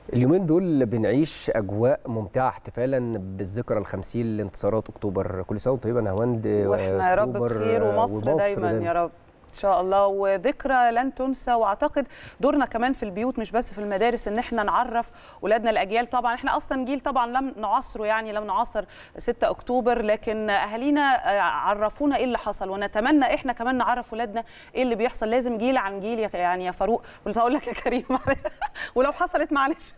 اليومين دول بنعيش اجواء ممتعه احتفالا بالذكرى الخمسين لانتصارات اكتوبر كل سنه وانت طيبه نهاوند واحنا يا رب أكتوبر بخير ومصر, دايما يا رب ان شاء الله وذكرى لن تنسى واعتقد دورنا كمان في البيوت مش بس في المدارس ان احنا نعرف اولادنا الاجيال طبعا احنا اصلا جيل طبعا لم نعاصره يعني لم نعاصر 6 اكتوبر لكن اهالينا عرفونا ايه اللي حصل ونتمنى احنا كمان نعرف اولادنا ايه اللي بيحصل لازم جيل عن جيل يعني يا فاروق قلت هقول لك يا كريم ولو حصلت معلش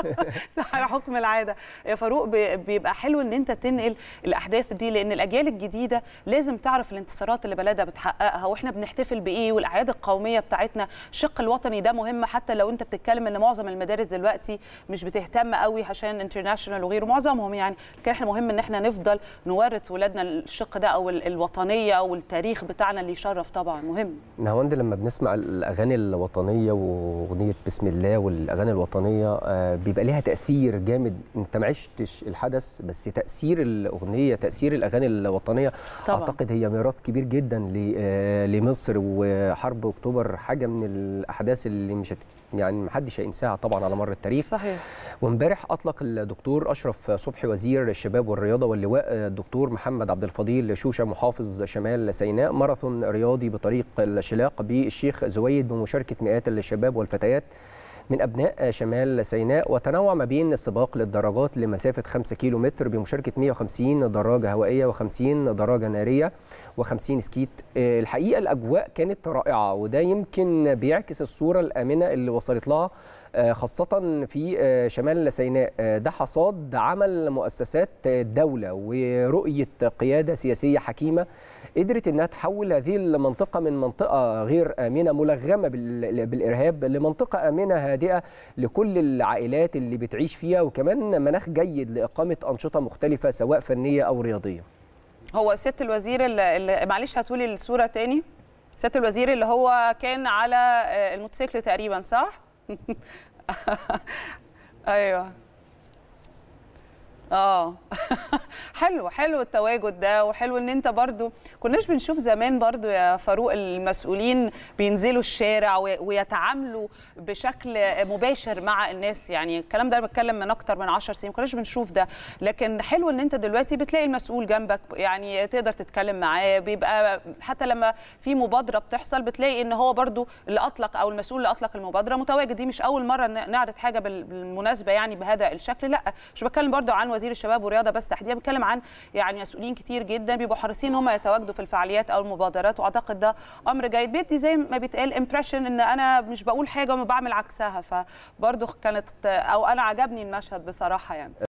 على حكم العاده يا فاروق بيبقى حلو ان انت تنقل الاحداث دي لان الاجيال الجديده لازم تعرف الانتصارات اللي بلدها بتحققها واحنا بنحتفل بنحتفل بايه والاعياد القوميه بتاعتنا الشق الوطني ده مهم حتى لو انت بتتكلم ان معظم المدارس دلوقتي مش بتهتم قوي عشان انترناشونال وغيره معظمهم يعني لكن احنا مهم ان احنا نفضل نورث ولادنا الشق ده او الوطنيه والتاريخ بتاعنا اللي يشرف طبعا مهم نهاوند لما بنسمع الاغاني الوطنيه واغنيه بسم الله والاغاني الوطنيه بيبقى ليها تاثير جامد انت ما عشتش الحدث بس تاثير الاغنيه تاثير الاغاني الوطنيه طبعا. اعتقد هي ميراث كبير جدا لمصر وحرب اكتوبر حاجه من الاحداث اللي مش هت... يعني محدش هينساها طبعا على مر التاريخ صحيح وامبارح اطلق الدكتور اشرف صبحي وزير الشباب والرياضه واللواء الدكتور محمد عبد الفضيل شوشه محافظ شمال سيناء ماراثون رياضي بطريق الشلاق بالشيخ زويد بمشاركه مئات الشباب والفتيات من ابناء شمال سيناء وتنوع ما بين السباق للدراجات لمسافه 5 كيلو متر بمشاركه 150 دراجه هوائيه و50 دراجه ناريه و50 سكيت الحقيقه الاجواء كانت رائعه وده يمكن بيعكس الصوره الامنه اللي وصلت لها خاصة في شمال سيناء ده حصاد عمل مؤسسات الدولة ورؤية قيادة سياسية حكيمة قدرت انها تحول هذه المنطقة من منطقة غير آمنة ملغمة بالإرهاب لمنطقة آمنة هادئة لكل العائلات اللي بتعيش فيها وكمان مناخ جيد لإقامة أنشطة مختلفة سواء فنية أو رياضية هو ست الوزير اللي, اللي معلش هتقولي الصورة تاني ست الوزير اللي هو كان على الموتوسيكل تقريبا صح؟ ايوه اه حلو حلو التواجد ده وحلو ان انت برضو كناش بنشوف زمان برضو يا فاروق المسؤولين بينزلوا الشارع ويتعاملوا بشكل مباشر مع الناس يعني الكلام ده انا بتكلم من اكتر من 10 سنين ما كناش بنشوف ده لكن حلو ان انت دلوقتي بتلاقي المسؤول جنبك يعني تقدر تتكلم معاه بيبقى حتى لما في مبادره بتحصل بتلاقي ان هو برضو اللي اطلق او المسؤول اللي اطلق المبادره متواجد دي مش اول مره نعرض حاجه بالمناسبه يعني بهذا الشكل لا مش بتكلم برضو عن وزير الشباب والرياضه بس تحديدا بتكلم عن يعني مسؤولين كتير جدا بيبقوا حريصين ان هم يتواجدوا في الفعاليات او المبادرات واعتقد ده امر جيد بيدي زي ما بيتقال امبريشن ان انا مش بقول حاجه وما بعمل عكسها فبرضه كانت او انا عجبني المشهد بصراحه يعني